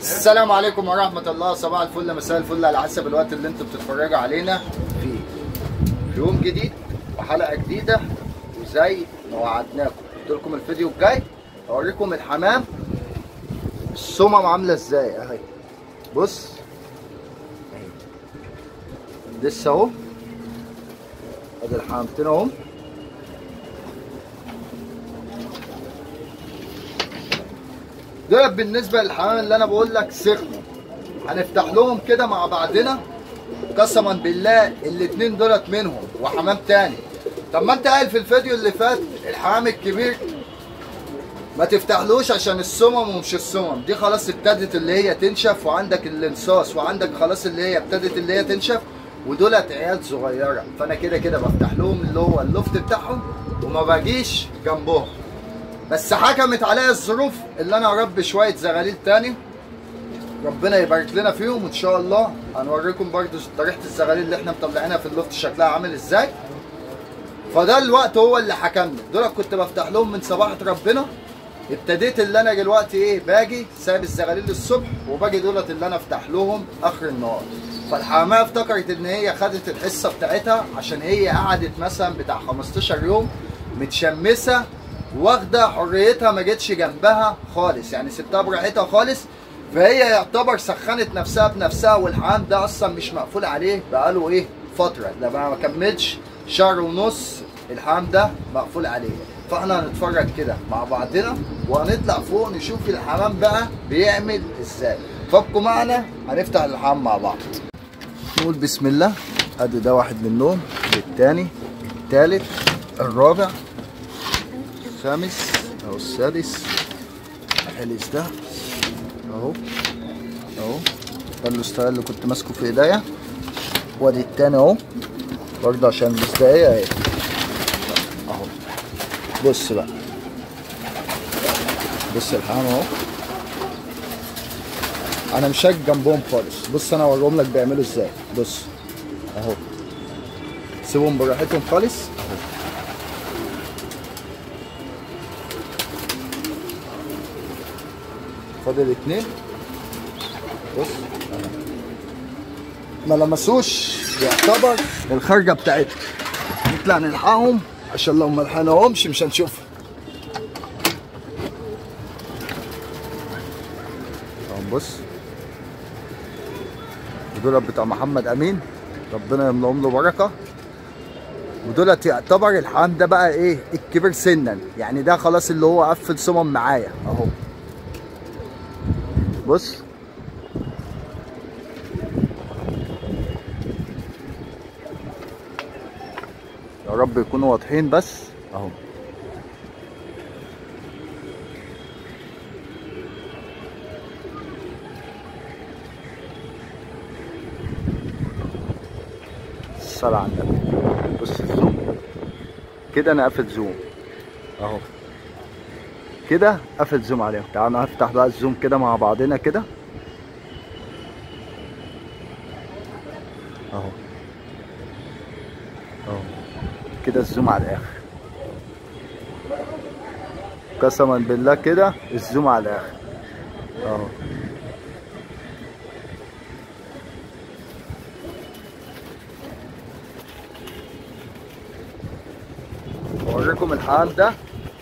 السلام عليكم ورحمة الله صباح الفل مساء الفل على حسب الوقت اللي انتم بتتفرجوا علينا فيه يوم جديد وحلقة جديدة وزي ما وعدناكم قلت لكم الفيديو الجاي هوريكم الحمام السمم عاملة ازاي اهي بص اهي لسه اهو ادي الحمامتين اهم دول بالنسبه للحمام اللي انا بقول لك سخنوا هنفتح لهم كده مع بعضنا قسما بالله الاتنين دولت منهم وحمام تاني طب ما انت قايل في الفيديو اللي فات الحمام الكبير ما تفتحلوش عشان السمم ومش السمم دي خلاص ابتدت اللي هي تنشف وعندك الانصاص وعندك خلاص اللي هي ابتدت اللي هي تنشف ودولت عيال صغيره فانا كده كده بفتح لهم اللي هو اللفت بتاعهم وما باجيش جنبهم بس حكمت عليا الظروف اللي انا اربي شويه زغاليل تاني ربنا يبارك لنا فيهم وان شاء الله هنوريكم برضو طريقه الزغاليل اللي احنا مطلعينها في اللفت شكلها عامل ازاي فده الوقت هو اللي حكمني دول كنت بفتح لهم من صباحة ربنا ابتديت اللي انا دلوقتي ايه باجي سايب الزغاليل الصبح وباجي دولت اللي انا افتح لهم اخر النهار فالحمامه افتكرت ان هي خدت الحصه بتاعتها عشان هي قعدت مثلا بتاع 15 يوم متشمسه واخده حريتها ما جتش جنبها خالص يعني سبتها براحتها خالص فهي يعتبر سخنت نفسها بنفسها والحمام ده اصلا مش مقفول عليه بقاله ايه فتره ده ما كملش شهر ونص الحمام ده مقفول عليه فاحنا هنتفرج كده مع بعضنا وهنطلع فوق نشوف الحمام بقى بيعمل ازاي فابقوا معنا هنفتح الحمام مع بعض نقول بسم الله ادي ده واحد منهم التاني التالت الرابع الخامس اهو السادس الحلس ده اهو اهو ده الاستاذ اللي كنت ماسكه في ايديا وادي التاني اهو برضه عشان المصداقية اهي اهو بص بقى بص الحمام اهو انا مش هاجي جنبهم خالص بص انا اوريهم لك بيعملوا ازاي بص اهو سيبهم براحتهم خالص اهو فاضل اتنين بص ما لمسوش يعتبر الخارجه بتاعتهم نطلع نلحقهم عشان لو ما لحقناهمش مش هنشوفهم اهو بص دول بتاع محمد امين ربنا يملهم له بركه ودولت يعتبر الحمام ده بقى ايه الكبير سنا يعني ده خلاص اللي هو قفل سمم معايا اهو بص يا رب يكونوا واضحين بس اهو الصلاة على النبي بص الزوم كده انا قافل زوم اهو كده قفل زوم عليهم تعالوا نفتح بقى الزوم كده مع بعضنا كده اهو اهو كده الزوم على الاخر قسما بالله كده الزوم على الاخر اهو اوريكم الحمام ده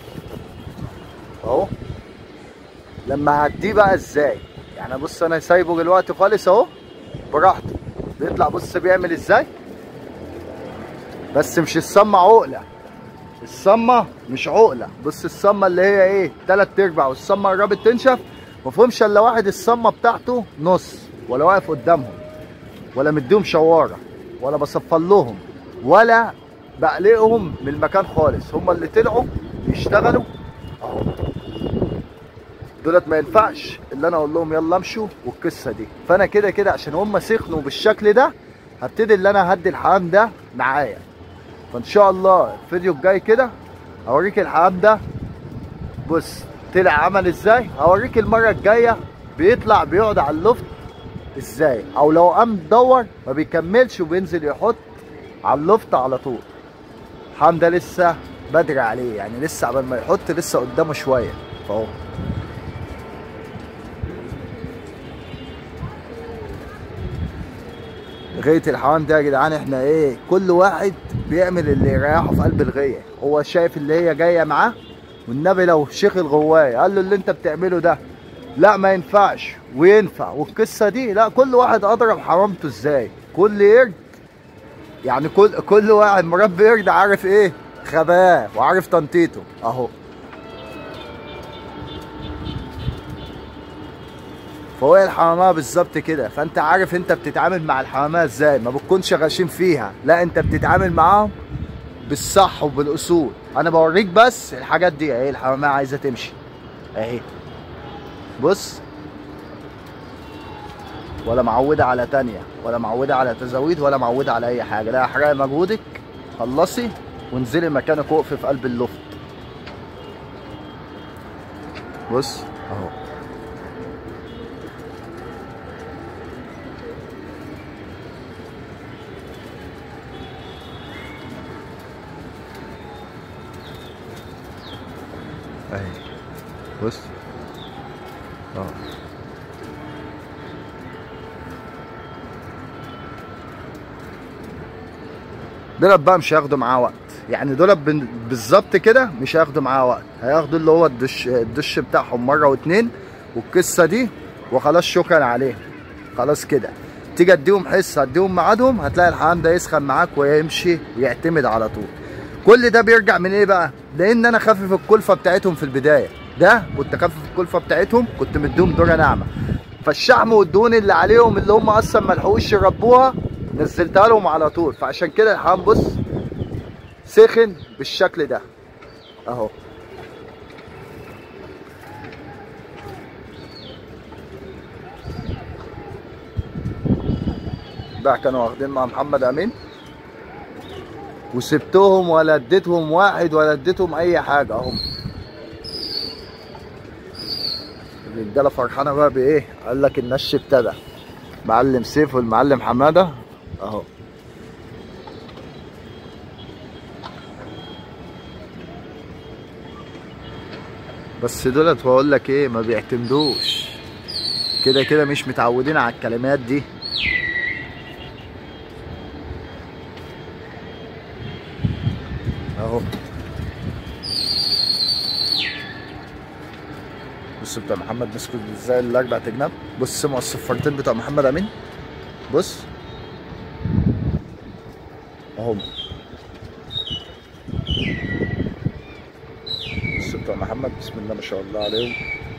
اهو لما هعديه بقى ازاي يعني بص انا سايبه دلوقتي خالص اهو براحته بيطلع بص بيعمل ازاي بس مش الصمة عقلة الصمة مش عقلة بص الصمة اللي هي ايه تلات ارباع والصمة قربت تنشف مفهومش الا واحد الصمة بتاعته نص ولا واقف قدامهم ولا مديهم شوارة ولا بصفر لهم ولا بقلقهم من المكان خالص هما اللي طلعوا يشتغلوا اهو دولت ما ينفعش اللي انا اقول لهم يلا امشوا والقصه دي فانا كده كده عشان هم سخنوا بالشكل ده هبتدي اللي انا هدي الحمام ده معايا فان شاء الله الفيديو الجاي كده هوريك الحمام ده بص طلع عمل ازاي هوريك المره الجايه بيطلع بيقعد على اللفت ازاي او لو قام دور ما بيكملش وبينزل يحط على اللفت على طول الحمام ده لسه بدري عليه يعني لسه قبل ما يحط لسه قدامه شويه فهو غايه الحمام ده يا جدعان احنا ايه كل واحد بيعمل اللي يريحه في قلب الغيه هو شايف اللي هي جايه معاه والنبي لو شيخ الغوايه قال له اللي انت بتعمله ده لا ما ينفعش وينفع والقصه دي لا كل واحد اضرب حرامته ازاي كل قرد يعني كل كل واحد مربي قرد عارف ايه خباه وعارف تنطيطه اهو فهو الحمامه بالظبط كده فانت عارف انت بتتعامل مع الحمامه ازاي ما بتكونش غشيم فيها لا انت بتتعامل معاهم بالصح وبالاصول انا بوريك بس الحاجات دي اهي الحمامه عايزه تمشي اهي بص ولا معودة على تانية ولا معودة على تزاويد ولا معودة على أي حاجة لا احرقي مجهودك خلصي وانزلي مكانك وقفي في قلب اللفت بص اهو اهي بص اه دولت بقى مش هياخدوا معاه وقت يعني دولت بن- بالظبط كده مش هياخدوا معاه وقت هياخدوا اللي هو الدش الدش بتاعهم مره واتنين والقصه دي وخلاص شكرا عليهم خلاص كده تيجي اديهم حصه اديهم ميعادهم هتلاقي الحمام ده يسخن معاك ويمشي ويعتمد على طول كل ده بيرجع من ايه بقى لان انا خفف الكلفه بتاعتهم في البدايه ده كنت خفف الكلفه بتاعتهم كنت مديهم دوره ناعمه فالشحم والدهون اللي عليهم اللي هم اصلا ما لحقوش يربوها نزلتها لهم على طول فعشان كده الحمام بص سخن بالشكل ده اهو بقى كانوا واخدين مع محمد امين وسبتهم ولا اديتهم واحد ولا اديتهم اي حاجه اهم الرجاله فرحانه بقى بايه قال لك النش ابتدى معلم سيف والمعلم حماده اهو بس دولت بقول لك ايه ما بيعتمدوش كده كده مش متعودين على الكلمات دي اهو بص بتاع محمد مسكوا ازاي الاربع جناب بص سمعوا الصفارتين بتوع محمد امين بص اهم بص بتوع محمد بسم الله ما شاء الله عليهم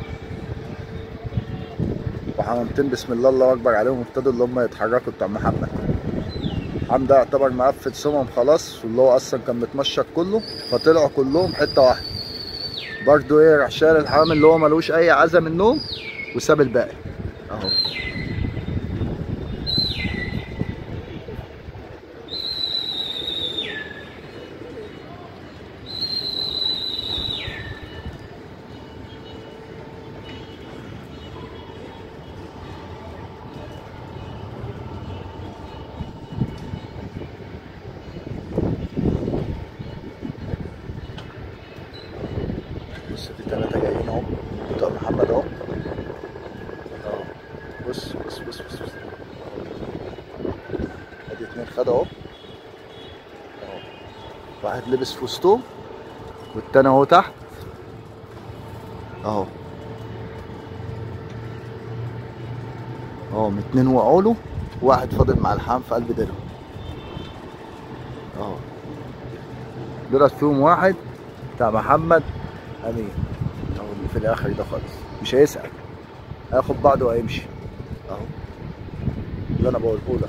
وحمامتين بسم الله الله اكبر عليهم ابتدوا اللي هم يتحركوا بتوع محمد حمد يعتبر مقفل سمم خلاص واللي هو اصلا كان متمشط كله فطلعوا كلهم حته واحده برضو ايه راح شال الحمام اللي هو ملوش اي عزا منهم وساب الباقي اهو بص في ثلاثة جايين اهو بتوع محمد اهو اهو بص بص بص بص بص ادي اتنين خدوا اهو اهو واحد لبس في وسطهم والتاني اهو تحت اهو اهو اتنين وقعوا له واحد فاضل مع الحام في قلب ديلهم اهو دولت فيهم واحد بتاع محمد امين اهو اللي في الاخر ده خالص مش هيسال هياخد بعضه وهيمشي اهو اللي انا بقوله لك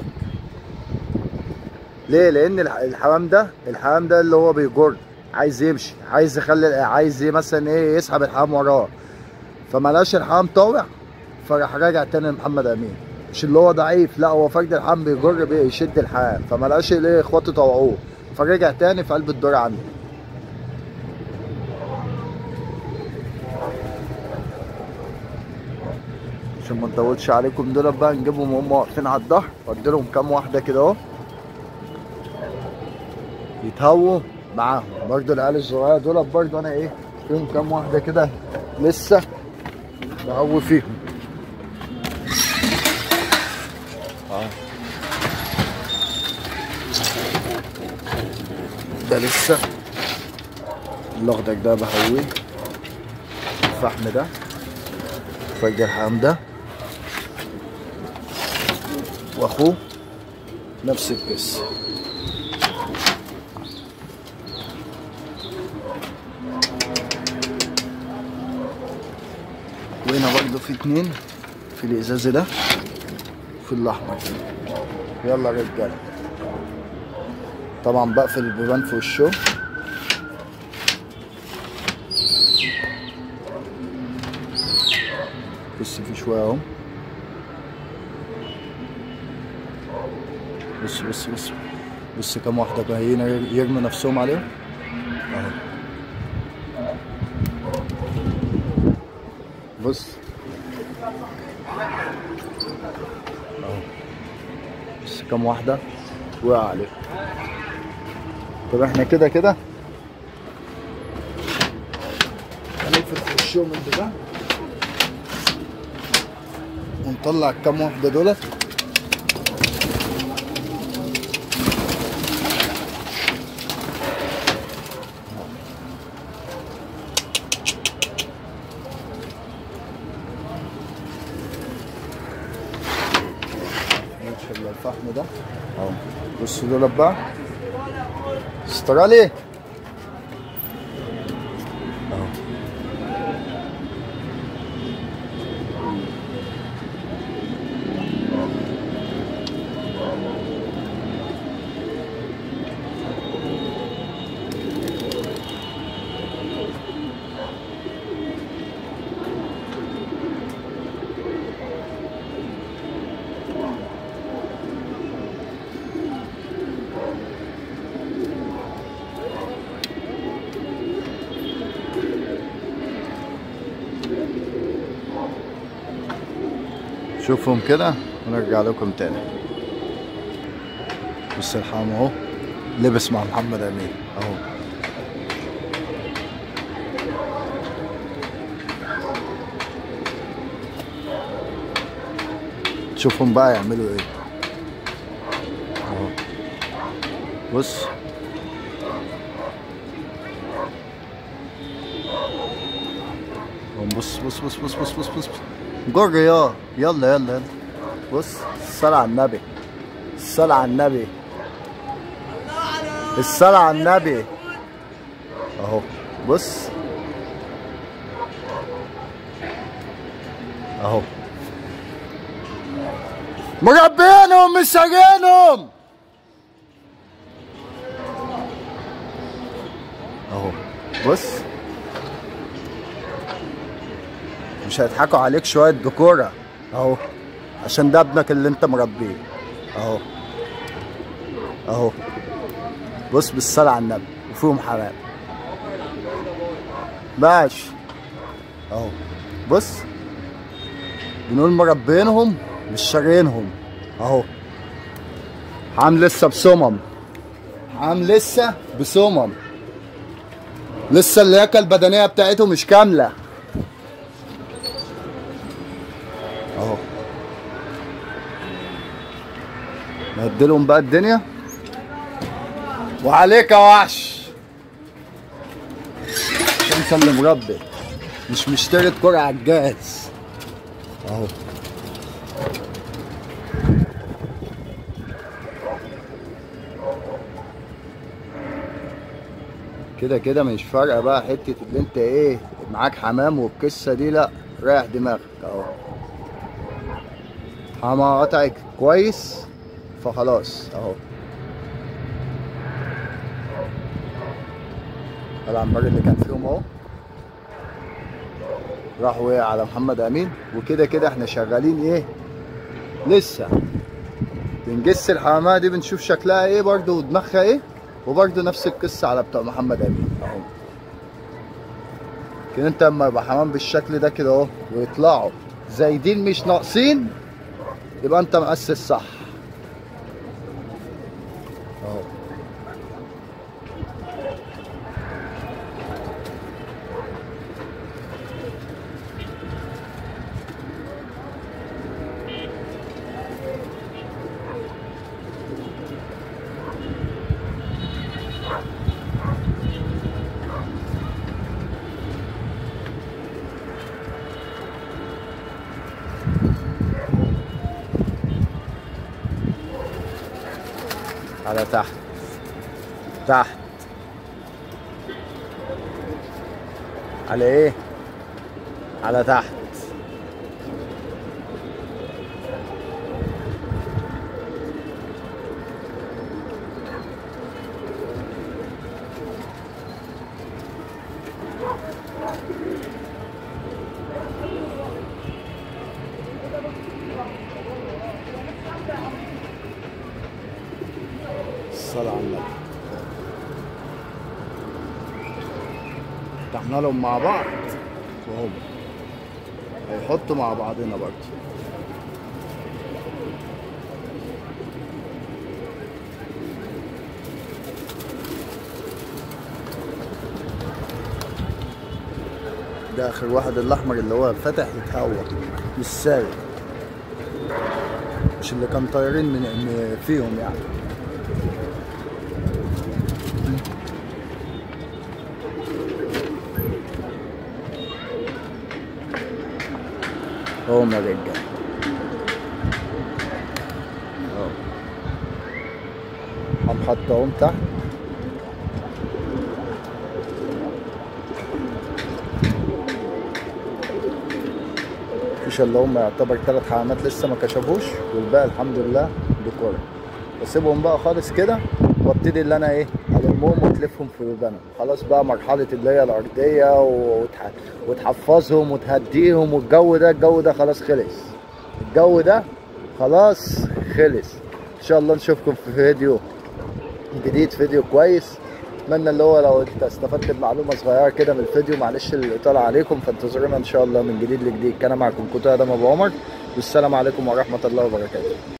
ليه لان الح- الحمام ده الحمام ده اللي هو بيجر عايز يمشي عايز يخلي عايز مثلا ايه يسحب الحمام وراه فملاش الحمام طاوع فراح راجع تاني لمحمد امين مش اللي هو ضعيف لا هو فرد الحمام بيجر بيشد الحمام فملاش الايه اخواته طوعوه فرجع تاني في قلب الدور عنده عشان ما نطولش عليكم دول بقى نجيبهم وهم واقفين على الظهر وادي لهم كام واحده كده اهو يتهووا معاهم برضو العيال الصغيره دول برضو انا ايه فيهم كام واحده كده لسه بهوي فيهم اه ده لسه الاخضر ده بهويه الفحم ده فرج الحمام ده واخوه نفس القصه وهنا برضه في اتنين في الازاز ده وفي الاحمر يلا يا رجاله طبعا بقفل البيبان في وشه بص في شويه اهو بص بص بص بص كام واحده جايين يرموا نفسهم عليهم اهو بص اهو بص كام واحده وقع عليهم طب احنا كده كده هنقفل في وشهم البتاع ونطلع الكام واحده دولت نشيل الفحم ده اهو بصوا دولت بقى استرالي اهو شوفهم كده ونرجع لكم تاني بص الحام اهو لبس مع محمد امين اهو شوفهم بقى يعملوا ايه اهو بص بص بص بص بص بص بص بص جر يا يلا يلا يلا بص الصلاة على النبي الصلاة على النبي الصلاة على النبي اهو بص اهو مربينهم مش ساجينهم اهو بص مش هيضحكوا عليك شوية دكورة اهو عشان ده ابنك اللي انت مربيه اهو اهو بص بالصلاة على النبي وفيهم حرام ماشي اهو بص بنقول مربينهم مش شارينهم اهو عام لسه بسمم عام لسه بسمم لسه اللياقة البدنية بتاعته مش كاملة اهو نهدلهم بقى الدنيا وعليك يا وحش عشان انت اللي مربي مش مشتري كرة على الجاهز اهو كده كده مش فارقه بقى حته اللي انت ايه معاك حمام والقصه دي لا رايح دماغك اهو حمام قطعك كويس فخلاص اهو العمار اللي كان فيهم اهو راح وقع على محمد امين وكده كده احنا شغالين ايه لسه بنجس الحمامه دي بنشوف شكلها ايه برضه ودماغها ايه وبرضه نفس القصه على بتوع محمد امين اهو كده انت لما يبقى حمام بالشكل ده كده اهو ويطلعوا زايدين مش ناقصين يبقى انت مؤسس صح اهو على تحت تحت على ايه على تحت الصلاة على النبي فتحنا لهم مع بعض وهم هيحطوا مع بعضنا برضه ده اخر واحد الاحمر اللي هو فتح يتهوى مش سايق مش اللي كان طايرين من من فيهم يعني هم يا رجاله اهو هنحطهم تحت مفيش الا هم يعتبر ثلاث حمامات لسه ما كشفوش والباقي الحمد لله ديكور بسيبهم بقى خالص كده وابتدي اللي انا ايه المهم وتلفهم في ودانهم خلاص بقى مرحله اللي هي الارضيه وتح... وتحفظهم وتهديهم والجو ده الجو ده خلاص خلص الجو ده خلاص خلص ان شاء الله نشوفكم في فيديو جديد فيديو كويس اتمنى اللي هو لو انت استفدت بمعلومه صغيره كده من الفيديو معلش الاطاله عليكم فانتظرونا ان شاء الله من جديد لجديد كان معكم كنت ادم ابو عمر والسلام عليكم ورحمه الله وبركاته